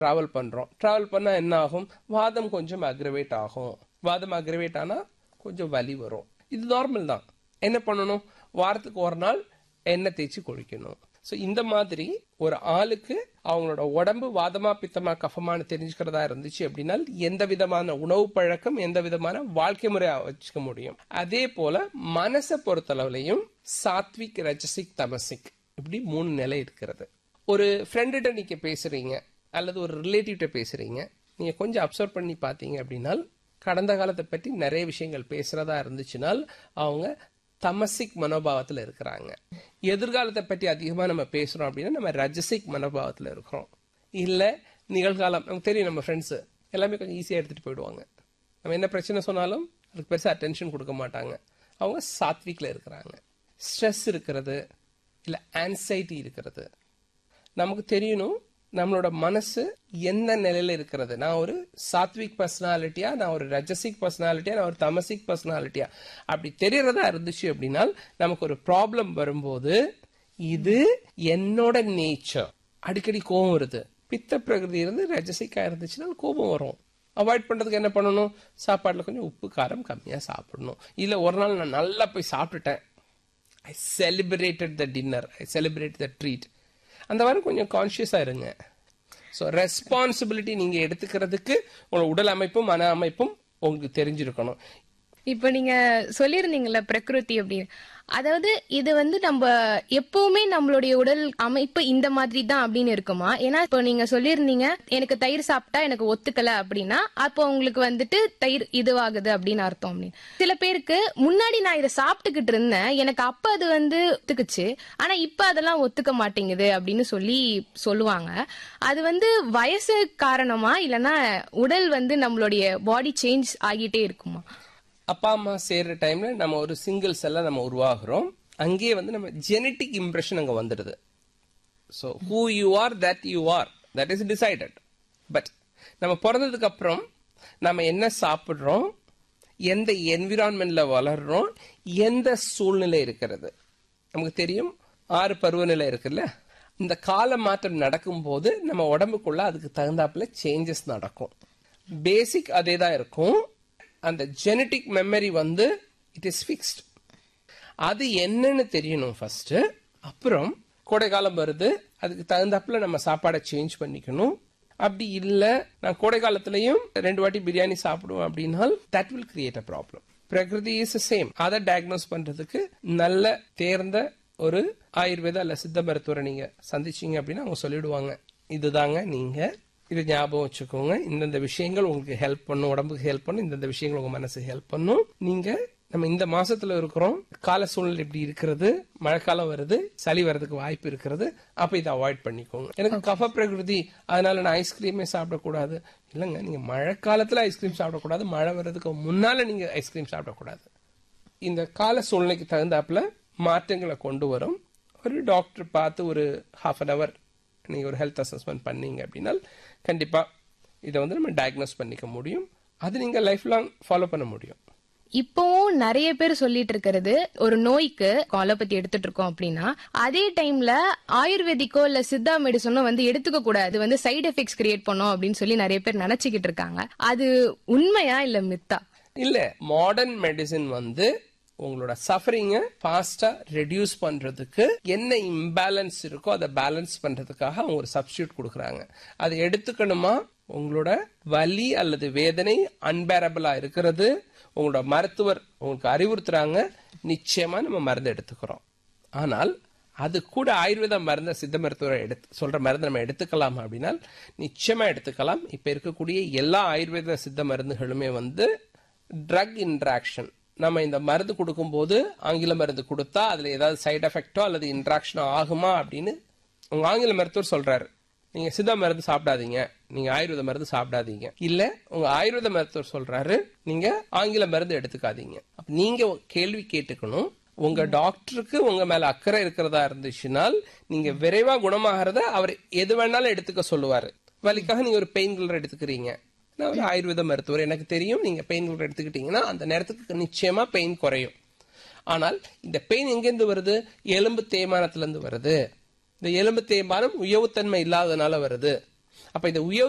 travel பண்றோம் travel பண்ணா என்ன ஆகும் வாதம் கொஞ்சம் அக்ரவேட் ஆகும் வாதம் அக்ரவேட் ஆனா கொஞ்சம் வலி வரும் இது நார்மல் தான் என்ன பண்ணணும் வாரத்துக்கு ஒரு நாள் எண்ணெய் தேய்ச்சி குளிக்கணும் ஸோ இந்த மாதிரி ஒரு ஆளுக்கு அவங்களோட உடம்பு வாதமா பித்தமா கஃபமானு தெரிஞ்சுக்கிறதா இருந்துச்சு அப்படின்னா எந்த விதமான உணவு பழக்கம் எந்த விதமான வாழ்க்கை முறையை வச்சுக்க முடியும் அதே போல மனசை பொறுத்தளவுலையும் சாத்விக் ரஜசிக் தமசிக் இப்படி மூணு நிலை இருக்கிறது ஒரு ஃப்ரெண்டுகிட்ட நீங்க பேசுறீங்க அல்லது ஒரு ரிலேட்டிவ்கிட்ட பேசுறீங்க நீங்க கொஞ்சம் அப்சர்வ் பண்ணி பார்த்தீங்க அப்படின்னா கடந்த காலத்தை பற்றி நிறைய விஷயங்கள் பேசுறதா இருந்துச்சுனால் அவங்க தமசிக் மனோபாவத்தில் இருக்கிறாங்க எதிர்காலத்தை பற்றி அதிகமாக நம்ம பேசுறோம் அப்படின்னா நம்ம ரஜசிக் மனோபாவத்தில் இருக்கிறோம் இல்லை நிகழ்காலம் நமக்கு தெரியும் நம்ம ஃப்ரெண்ட்ஸு எல்லாமே கொஞ்சம் ஈஸியாக எடுத்துகிட்டு போயிடுவாங்க நம்ம என்ன பிரச்சனை சொன்னாலும் அதுக்கு பெருசாக அட்டென்ஷன் கொடுக்க மாட்டாங்க அவங்க சாத்விக்கில் இருக்கிறாங்க ஸ்ட்ரெஸ் இருக்கிறது இல்லை ஆன்சைட்டி இருக்கிறது நமக்கு தெரியணும் நம்மளோட மனசு எந்த நிலையில இருக்கிறது நான் ஒரு சாத்விக் பர்சனாலிட்டியா நான் ஒரு ரஜசிக் பர்சனாலிட்டியா நான் ஒரு தமசிக் பர்சனாலிட்டியா அப்படி தெரியறதா இருந்துச்சு அப்படின்னா நமக்கு ஒரு ப்ராப்ளம் வரும்போது இது என்னோட நேச்சர் அடிக்கடி கோபம் வருது பித்த பிரகிருதி இருந்து ரஜசிக்கா இருந்துச்சுன்னா கோபம் வரும் அவாய்ட் பண்றதுக்கு என்ன பண்ணணும் சாப்பாடுல கொஞ்சம் உப்பு காரம் கம்மியா சாப்பிடணும் இல்ல ஒரு நாள் நான் நல்லா போய் சாப்பிட்டுட்டேன் I celebrated the dinner I celebrate the treat அந்த மாதிரி கொஞ்சம் கான்சியஸாக இருங்க ஸோ ரெஸ்பான்சிபிலிட்டி நீங்கள் எடுத்துக்கிறதுக்கு உங்களோட உடல் அமைப்பும் மன அமைப்பும் உங்களுக்கு தெரிஞ்சிருக்கணும் இப்ப நீங்க சொல்லியிருந்தீங்கல்ல பிரகிருதி அப்படின்னு அதாவது இது வந்து நம்ம எப்பவுமே நம்மளுடைய உடல் அமைப்பு இந்த மாதிரி தான் அப்படின்னு இருக்குமா ஏன்னா இப்போ நீங்க சொல்லியிருந்தீங்க எனக்கு தயிர் சாப்பிட்டா எனக்கு ஒத்துக்கல அப்படின்னா அப்போ உங்களுக்கு வந்துட்டு தயிர் இதுவாகுது அப்படின்னு அர்த்தம் அப்படின்னு சில பேருக்கு முன்னாடி நான் இதை சாப்பிட்டுக்கிட்டு இருந்தேன் எனக்கு அப்ப அது வந்து ஒத்துக்குச்சு ஆனா இப்ப அதெல்லாம் ஒத்துக்க மாட்டேங்குது அப்படின்னு சொல்லி சொல்லுவாங்க அது வந்து வயசு காரணமா இல்லைன்னா உடல் வந்து நம்மளுடைய பாடி சேஞ்ச் ஆகிட்டே இருக்குமா அப்பா அம்மா சேர்ற டைம்ல நம்ம ஒரு சிங்கிள் செல்ல நம்ம உருவாகிறோம் அங்கேயே வந்து நம்ம ஜெனட்டிக் இம்ப்ரெஷன் அங்க வந்துடுது so who you are that you are that is decided but நம்ம பிறந்ததுக்கு அப்புறம் நம்ம என்ன சாப்பிட்றோம் எந்த என்விரான்மெண்ட்ல வளர்றோம் எந்த சூழ்நிலை இருக்கிறது நமக்கு தெரியும் ஆறு பருவநிலை இருக்குல்ல இந்த கால மாற்றம் நடக்கும்போது நம்ம உடம்புக்குள்ள அதுக்கு தகுந்தாப்புல சேஞ்சஸ் நடக்கும் பேசிக் அதே தான் இருக்கும் அந்த ஜெனட்டிக் மெமரி வந்து இட் இஸ் ஃபிக்ஸ்ட் அது என்னன்னு தெரியணும் ஃபர்ஸ்ட் அப்புறம் கோடைக்காலம் வருது அதுக்கு தகுந்தாப்புல நம்ம சாப்பாடை சேஞ்ச் பண்ணிக்கணும் அப்படி இல்ல நான் கோடை காலத்திலையும் ரெண்டு வாட்டி பிரியாணி சாப்பிடுவேன் அப்படின்னா that will create a problem prakriti is same அதை டயக்னோஸ் பண்றதுக்கு நல்ல தேர்ந்த ஒரு ஆயுர்வேதா அல்ல சித்த மருத்துவரை நீங்க சந்திச்சீங்க அப்படின்னா அவங்க சொல்லிடுவாங்க இதுதாங்க நீங்க இது ஞாபகம் வச்சுக்கோங்க இந்தந்த விஷயங்கள் உங்களுக்கு ஹெல்ப் பண்ணும் உடம்புக்கு ஹெல்ப் பண்ணும் இந்தந்த விஷயங்கள் உங்க மனசுக்கு ஹெல்ப் பண்ணும் நீங்க நம்ம இந்த மாசத்துல இருக்கிறோம் கால சூழ்நிலை இப்படி இருக்கிறது மழைக்காலம் வருது சளி வர்றதுக்கு வாய்ப்பு இருக்கிறது அப்ப இதை அவாய்ட் பண்ணிக்கோங்க எனக்கு கஃப பிரகிருதி அதனால நான் ஐஸ்கிரீமே சாப்பிடக்கூடாது இல்லைங்க நீங்க மழைக்காலத்துல ஐஸ்கிரீம் சாப்பிடக்கூடாது மழை வர்றதுக்கு முன்னால நீங்க ஐஸ்கிரீம் சாப்பிடக்கூடாது இந்த கால சூழ்நிலைக்கு தகுந்தாப்புல மாற்றங்களை கொண்டு வரும் ஒரு டாக்டர் பார்த்து ஒரு ஹாஃப் அன் அவர் நீங்கள் ஒரு ஹெல்த் அசஸ்மெண்ட் பண்ணீங்க அப்படின்னா கண்டிப்பாக இதை வந்து நம்ம டயக்னோஸ் பண்ணிக்க முடியும் அது நீங்கள் லைஃப் லாங் ஃபாலோ பண்ண முடியும் இப்போவும் நிறைய பேர் சொல்லிட்டு இருக்கிறது ஒரு நோய்க்கு அலோபதி எடுத்துட்டு இருக்கோம் அப்படின்னா அதே டைம்ல ஆயுர்வேதிக்கோ இல்ல சித்தா மெடிசனோ வந்து எடுத்துக்க கூடாது வந்து சைடு எஃபெக்ட்ஸ் கிரியேட் பண்ணும் அப்படின்னு சொல்லி நிறைய பேர் நினைச்சுக்கிட்டு இருக்காங்க அது உண்மையா இல்ல மித்தா இல்ல மாடர்ன் மெடிசின் வந்து உங்களோட சஃபரிங்க ஃபாஸ்டா ரெடியூஸ் பண்றதுக்கு என்ன இம்பேலன்ஸ் இருக்கோ அதை பேலன்ஸ் பண்றதுக்காக அவங்க ஒரு சப்ஸ்டியூட் கொடுக்குறாங்க அதை எடுத்துக்கணுமா உங்களோட வலி அல்லது வேதனை அன்பேரபிளா இருக்கிறது உங்களோட மருத்துவர் உங்களுக்கு அறிவுறுத்துறாங்க நிச்சயமா நம்ம மருந்து எடுத்துக்கிறோம் ஆனால் அது கூட ஆயுர்வேத மருந்த சித்த மருத்துவரை எடுத்து சொல்ற மருந்து நம்ம எடுத்துக்கலாம் அப்படின்னா நிச்சயமா எடுத்துக்கலாம் இப்ப இருக்கக்கூடிய எல்லா ஆயுர்வேத சித்த மருந்துகளுமே வந்து ட்ரக் இன்ட்ராக்ஷன் நம்ம இந்த மருந்து கொடுக்கும்போது ஆங்கில மருந்து கொடுத்தா அதுல ஏதாவது சைடு எஃபெக்டோ அல்லது இன்ட்ராக்ஷனோ ஆகுமா அப்படின்னு உங்க ஆங்கில மருத்துவர் சொல்றாரு நீங்க சித்த மருந்து சாப்பிடாதீங்க நீங்க ஆயுர்வேத மருந்து சாப்பிடாதீங்க இல்ல உங்க ஆயுர்வேத மருத்துவர் சொல்றாரு நீங்க ஆங்கில மருந்து எடுத்துக்காதீங்க அப்ப நீங்க கேள்வி கேட்டுக்கணும் உங்க டாக்டருக்கு உங்க மேல அக்கறை இருக்கிறதா இருந்துச்சுனால் நீங்க விரைவா குணமாகறத அவர் எது வேணாலும் எடுத்துக்க சொல்லுவாரு வலிக்காக நீங்க ஒரு பெயின் கில்லர் எடுத்துக்கிறீங்க நான் ஒரு ஆயுர்வேத மருத்துவர் எனக்கு தெரியும் நீங்க பெயின் கில்லர் எடுத்துக்கிட்டீங்கன்னா அந்த நேரத்துக்கு நிச்சயமா பெயின் குறையும் ஆனால் இந்த பெயின் எங்கேருந்து வருது எலும்பு தேய்மானத்துல இருந்து வருது இந்த எலும்பு தேய்மானம் உயவுத்தன்மை இல்லாதனால வருது அப்ப இந்த உயவு